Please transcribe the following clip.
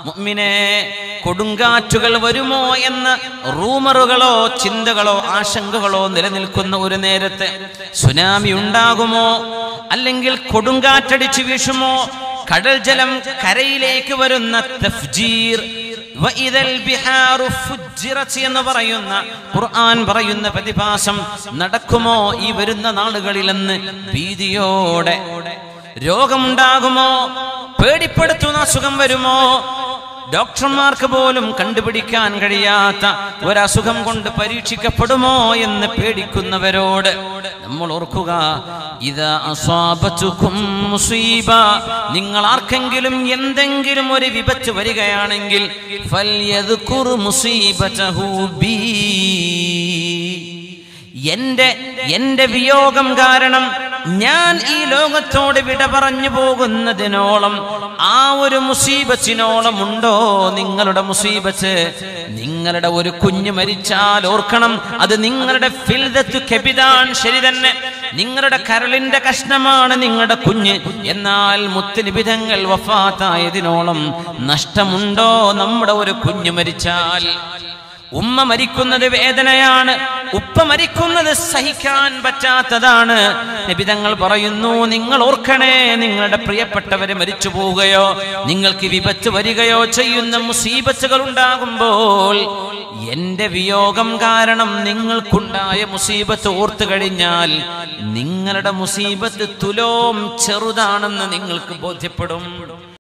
മുഅ്മിനെ കൊടുങ്കാറ്റുകൾ വരുമോ എന്ന റൂമറുകളോ ചിന്തകളോ ആശങ്കകളോ നിലനിൽക്കുന്ന ഒരു നേരത്തെ സുനാമി ഉണ്ടാകുമോ അല്ലെങ്കിൽ കൊടുങ്കാറ്റടിച്ചു വീശുമോ കടൽ ജലം കരയിലേക്ക് വരുന്ന തഫ്ജീർ വഇദൽ ബിഹാറു ഫുജ്ജിറത് എന്ന് പറയുന്ന ഖുർആൻ പറയുന്ന പ്രതിഭാസം നടക്കുമോ ഈ വരുന്ന നാളുകളിലെന്ന് ഭീതിയോടെ രോഗമുണ്ടാകുമോ പേടിപ്പെടുത്തുന്ന അസുഖം വരുമോ ഡോക്ടർമാർക്ക് പോലും കണ്ടുപിടിക്കാൻ കഴിയാത്ത ഒരസുഖം കൊണ്ട് പരീക്ഷിക്കപ്പെടുമോ എന്ന് പേടിക്കുന്നവരോട് നമ്മൾ ഓർക്കുക ഇത് അസ്വാബത്തുക്കും മുസീബ നിങ്ങൾ ആർക്കെങ്കിലും എന്തെങ്കിലും ഒരു വിപത്ത് വരികയാണെങ്കിൽ ഫൽയദ്കുർ മുസീബതഹു ബീ എന്റെ എന്റെ വിയോഗം കാരണം ഞാൻ ഈ ലോകത്തോട് വിട പറഞ്ഞു പോകുന്നതിനോളം ആ ഒരു മുസീബത്തിനോളം ഉണ്ടോ നിങ്ങളുടെ മുസീബത്ത് നിങ്ങളുടെ ഒരു കുഞ്ഞ് മരിച്ചാൽ ഓർക്കണം അത് നിങ്ങളുടെ ഫിൽദത്തു കെബിതാൻ ശരി തന്നെ നിങ്ങളുടെ കരളിന്റെ കഷ്ണമാണ് നിങ്ങളുടെ കുഞ്ഞ് എന്നാൽ മുത്തുനിബിധങ്ങൾ വഫാത്തായതിനോളം നഷ്ടമുണ്ടോ നമ്മുടെ ഒരു കുഞ്ഞ് മരിച്ചാൽ ഉമ്മ മരിക്കുന്നത് വേദനയാണ് ഉപ്പ മരിക്കുന്നത് സഹിക്കാൻ പറ്റാത്തതാണ് നബിതങ്ങൾ പറയുന്നു നിങ്ങൾ ഓർക്കണേ നിങ്ങളുടെ പ്രിയപ്പെട്ടവരെ മരിച്ചു പോവുകയോ നിങ്ങൾക്ക് വിപത്ത് വരികയോ ചെയ്യുന്ന മുസീബത്തുകൾ ഉണ്ടാകുമ്പോൾ എന്റെ വിയോഗം കാരണം നിങ്ങൾക്കുണ്ടായ മുസീബത്ത് ഓർത്തു കഴിഞ്ഞാൽ നിങ്ങളുടെ മുസീബത്ത് തുലോം ചെറുതാണെന്ന് നിങ്ങൾക്ക് ബോധ്യപ്പെടും